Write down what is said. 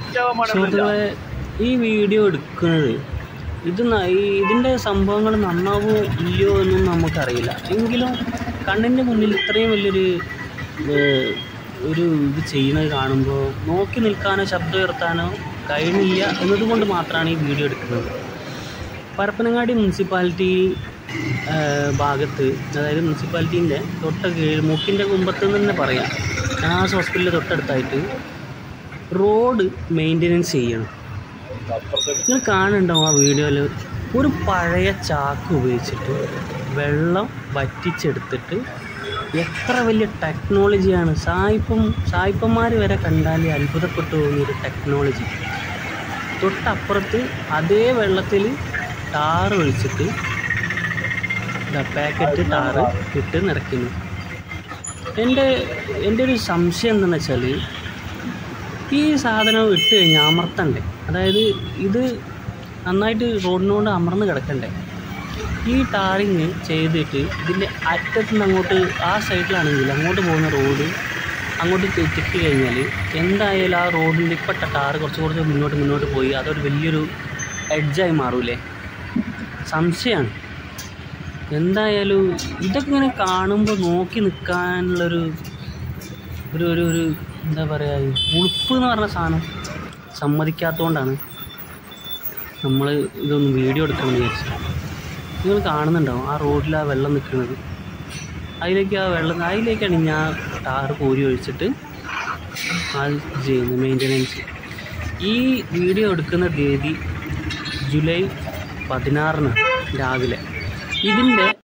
സുഹൃത്തുക്കളെ ഈ വീഡിയോ എടുക്കുന്നത് ഇത് ന- ഈ ഇതിൻ്റെ സംഭവങ്ങൾ നന്നാവോ ഇല്ലയോ എന്നും നമുക്കറിയില്ല എങ്കിലും കണ്ണിൻ്റെ മുന്നിൽ ഇത്രയും വലിയൊരു ഏഹ്, ഒരു ഇത് ചെയ്യുന്നത് കാണുമ്പോൾ നോക്കി നിൽക്കാനോ ശബ്ദം ഉയർത്താനോ കഴിയുന്നില്ല എന്നതുകൊണ്ട് മാത്രമാണ് ഈ വീഡിയോ എടുക്കുന്നത് പരപ്പനങ്ങാടി മുനിസിപ്പാലിറ്റി ഏഹ്, ഭാഗത്ത് അതായത് മുനിസിപ്പാലിറ്റീൻ്റെ തൊട്ട് കീഴ് മൂക്കിൻ്റെ കുമ്പത്ത് എന്ന് തന്നെ പറയാം നാസ് ഹോസ്പിറ്റലിൻ്റെ തൊട്ടടുത്തായിട്ട് റോഡ് മെയിൻ്റനൻസ് ചെയ്യണം നിങ്ങൾ കാണുന്നുണ്ടാവും ആ വീഡിയോയിൽ ഒരു പഴയ ചാക്ക് ഉപയോഗിച്ചിട്ട് വെള്ളം വറ്റിച്ചെടുത്തിട്ട് എത്ര വലിയ ടെക്നോളജിയാണ് സായിപ്പം സായിപ്പന്മാർ വരെ കണ്ടാൽ അത്ഭുതപ്പെട്ടു പോകുന്നൊരു ടെക്നോളജി തൊട്ടപ്പുറത്ത് അതേ വെള്ളത്തിൽ ടാർ ഒഴിച്ചിട്ട് ഇതാ പാക്കറ്റ് ടാറ് ഇട്ട് നിറയ്ക്കുന്നു എൻ്റെ എൻ്റെ ഒരു സംശയം എന്താണെന്ന് വെച്ചാൽ ഈ സാധനം ഇട്ട് കഴിഞ്ഞാൽ അമർത്തണ്ടേ അതായത് ഇത് നന്നായിട്ട് റോഡിനോട് അമർന്ന് കിടക്കണ്ടേ ഈ ടാറിങ് ചെയ്തിട്ട് ഇതിൻ്റെ അറ്റത്ത് നിന്ന് അങ്ങോട്ട് ആ സൈഡിലാണെങ്കിൽ അങ്ങോട്ട് പോകുന്ന റോഡ് അങ്ങോട്ട് തെറ്റി കഴിഞ്ഞാൽ എന്തായാലും ആ റോഡിൻ്റെ ഇപ്പോഴത്തെ ടാറ് കുറച്ച് കുറച്ച് മുന്നോട്ട് മുന്നോട്ട് പോയി അതൊരു വലിയൊരു എഡ്ജായി മാറൂലേ സംശയമാണ് എന്തായാലും ഇതൊക്കെ ഇങ്ങനെ കാണുമ്പോൾ നോക്കി നിൽക്കാനുള്ളൊരു ഒരു ഒരു ഒരു എന്താ പറയുക ഈ ഉളുപ്പ് എന്ന് പറഞ്ഞ സാധനം സമ്മതിക്കാത്തതുകൊണ്ടാണ് നമ്മൾ ഇതൊന്ന് വീഡിയോ എടുക്കണമെന്ന് വിചാരിച്ചത് നിങ്ങൾ കാണുന്നുണ്ടാവും ആ റോഡിൽ ആ വെള്ളം നിൽക്കുന്നത് അതിലേക്ക് ആ വെള്ളം അതിലേക്കാണ് ഞാൻ ടാറ് കോരി ഒഴിച്ചിട്ട് അത് ചെയ്യുന്നത് മെയിൻ്റനൻസ് ഈ വീഡിയോ എടുക്കുന്ന തീയതി ജൂലൈ പതിനാറിന് രാവിലെ ഇതിൻ്റെ